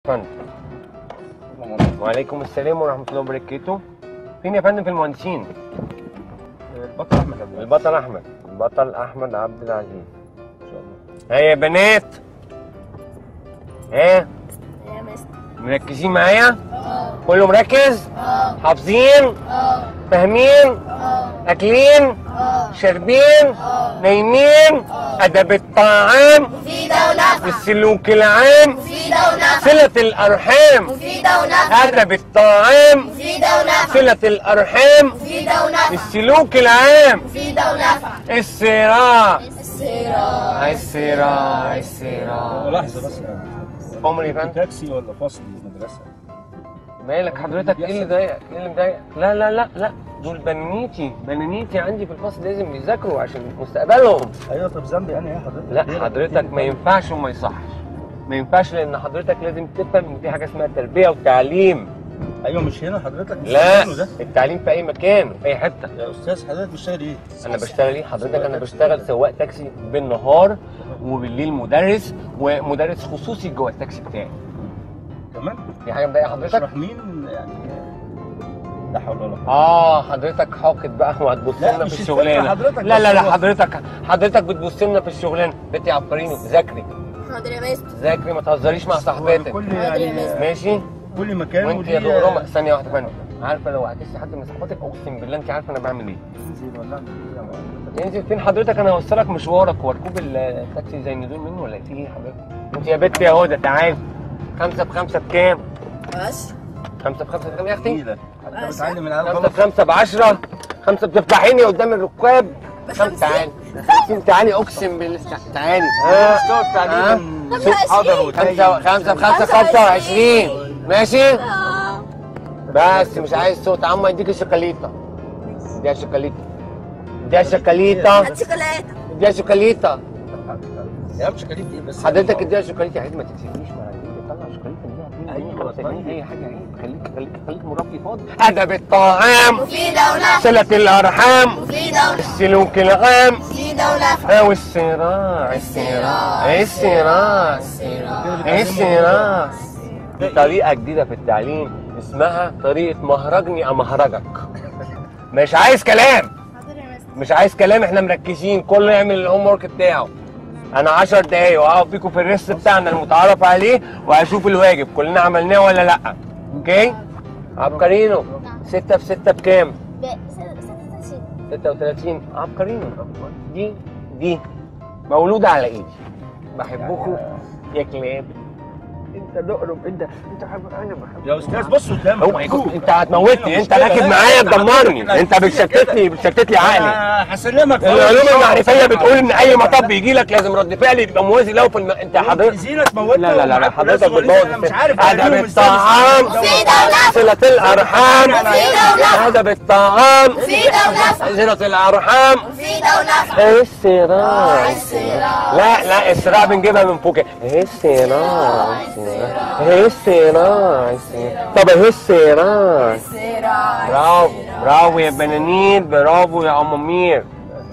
فندم وعليكم السلام ورحمة الله وبركاته فين يا فندم في المهندسين؟ البطل احمد عبد العزيز البطل أحمد البطل أحمد عبد العزيز إن شاء الله ها يا بنات ها يا مستر مركزين معايا؟ اه كله مركز؟ اه حافظين؟ اه فاهمين؟ اه أكلين؟ اه شاربين؟ اه نايمين؟ أدب الطعام مفيدة ونافعة السلوك العام مفيدة ونافعة صلة الأرحام مفيدة ونافعة أدب الطعام مفيدة ونافعة صلة الأرحام مفيدة ونافعة السلوك العام مفيدة ونافعة الصراع السيرة الصراع الصراع لحظه بس عمري يا فندم تاكسي ولا فصل مدرسه مالك حضرتك ايه اللي ضايقك؟ ايه اللي مضايقك؟ لا لا لا لا دول بنانيتي بنانيتي عندي في الفصل لازم يذاكروا عشان مستقبلهم ايوه طب ذنبي انا ايه حضرتك لا ليه؟ حضرتك ما ينفعش وما يصحش ما ينفعش لان حضرتك لازم تفهم ان في حاجه اسمها تربيه وتعليم ايوه مش هنا حضرتك مش لا مكانه ده التعليم في اي مكان في اي حته يا استاذ حضرتك بتشتغل ايه؟ انا بشتغل ايه حضرتك انا بشتغل سواق تاكسي بالنهار وبالليل مدرس ومدرس خصوصي جوه التاكسي بتاعي كمان في حاجه مضايقه حضرتك اشرح مين يعني لا حول ولا قوه اه حضرتك حاقد بقى وهتبص لا، لنا مش في الفكرة الشغلانه حضرتك لا لا بس لا هو- حضرتك حضرتك بتبص لنا في الشغلانه بنتي عبقريني ذاكري حاضر يا مستر ذاكري ما تهزريش مع صاحباتك كل حاضر يا يعني مستر. ماشي كل مكان وانت يا وليه- دغرمه ثانيه واحده فندم عارفه لو عكست حد من صاحباتك اقسم بالله انت عارفه انا بعمل ايه انزل ولا اعمل ايه يا معلم؟ انزل فين حضرتك انا هوصلك مشوارك وركوب التاكسي زي النزول منه ولا في ايه حضرتك انت يا بنت يا هدى تعالي خمسة بخمسة بكام؟ بس خمسة بخمسة بكام يا اختي؟ تقيلة. انت بتعلم العيال خمسة غلط بخمسة بعشرة خمسة بتفتحيني قدام الركاب خمسة تعالي خمسين تعالي اقسم بالله تع- تعالي ها مستوى التعليم خمسة سوء وعشرين. حضر وتايه. خمسة خمسة بخمسة خمسة خمسة وعشرين. وعشرين ماشي؟ اه بس مش عايز صوت عم يديك الشوكولاتة اديها شوكولاتة اديها شوكولاتة هات شوكولاتة اديها شوكولاتة يا عم شكاليت ايه بس حضرتك اديها شوكولاتة يا عيد ما تكسفنيش مع عيد طلع شوكولاتة اديها أيوة، ايوه طيب. اي حاجة عيب خليك خليك خليك مربي فاضي ادب الطعام مفيدة ونافعة صلة الارحام مفيدة ونافعة السلوك العام مفيدة ونافعة او الصراع الصراع الصراع الصراع دي طريقة جديدة في التعليم اسمها طريقة مهرجني امهرجك مش عايز كلام حاضر يا مستر مش عايز كلام احنا مركزين كله يعمل الهوم ورك بتاعه انا 10 دقايق وهقف بيكم في الريست بتاعنا المتعارف عليه وهشوف الواجب كلنا عملناه ولا لا اوكي عبقرينو 6 في 6 بكام 36 عبقرينو دي دي مولودة على ايدي بحبكم يا كلاب انت دقرب انت انت حب... انا بحبك يا استاذ بص قدامك هو انت هتموتني انت راكب معايا تدمرني انت بتشتتني بتشتت لي عقلي هسلمك العلوم المعرفية بتقول ان اي مطب يجي لك لازم رد فعل يبقى موازي له في الم... انت حضرتك زينك موتنا لا لا لا, لا ومعاك حضرتك ناس ولسه بتبوظ انا مش عارف ادب أعملهم إزاي. الطعام مفيدة ونافعة صلة الارحام مفيدة ونافعة ادب الطعام مفيدة ونافعة صلة الارحام مفيدة ونافعة الصراع الصراع. لا لا الصراع بنجيبها من فوق الصراع الصراع طب اهي الصراع الصراع برافو برافو يا بنانيت برافو يا امامير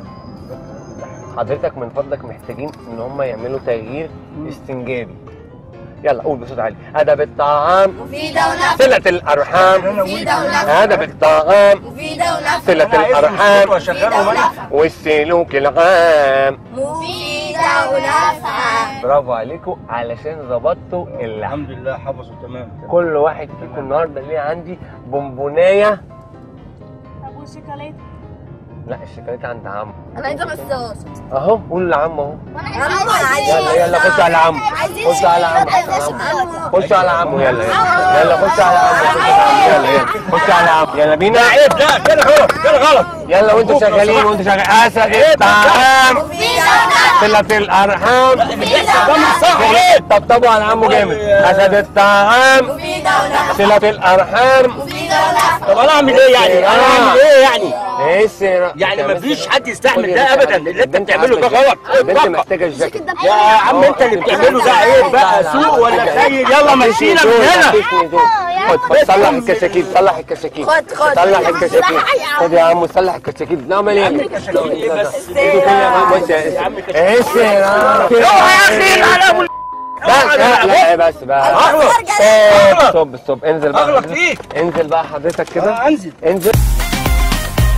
حضرتك من فضلك محتاجين ان هم يعملوا تغيير استنجابي يلا قول بصوت عالي ادب الطعام مفيدة ونافعة صلة الارحام مفيدة ونافعة ادب الطعام مفيدة ونافعة صلة أنا عايز الارحام أسكت واشغله ملح والسلوك العام مفيدة ونافعة برافو عليكم علشان ظبطتوا اللحن الحمد لله حفظه تمام كل واحد فيكم النهارده ليه عندي بونبونايه أبو شوكولاتة لا الشوكولاته عند عم أنا عايزة مصاص اهو قول لعم اهو عمو عايزين يلا يلا خش على عمو خش على عمو خش على عمو يلا يلا يلا خش على عمو يلا يلا خش على عمو يلا بينا عيب لا كده غلط كده غلط يلا وانتوا شغالين وانتوا شغالين اسد الطعام مفيدة ونافعة صلة الارحام ده مش صح عيب طبطبوا على عمو جامد اسد الطعام مفيدة ونافعة صلة الارحام مفيدة ونافعة طب انا اعمل ايه يعني انا اعمل ايه يعني ايه السيرة يعني مفيش حد يستحمل ده ابدا اللي انت بتعمله ده غلط البنت محتاجة الجاكيت يا عم انت اللي بتعمله ده عيب بقى سوق ولا سيد يلا مشينا من هنا خد خد صلح الكشاكيل صلح الكشاكيل خد خد صلح الكشاكيل خد يا عم صلح الكشاكيل نعمل ايه بس ايه يا عم ايه السيرة اوعى يا اخي على ابو لا لا لا بس بقى اغلط ستوب ستوب ستوب انزل بقى اغلط حضرتك. فيك انزل بقى حضرتك كده آه، انزل انزل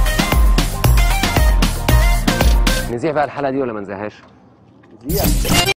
نذيع بقى الحلقه دي ولا ما نذيعهاش؟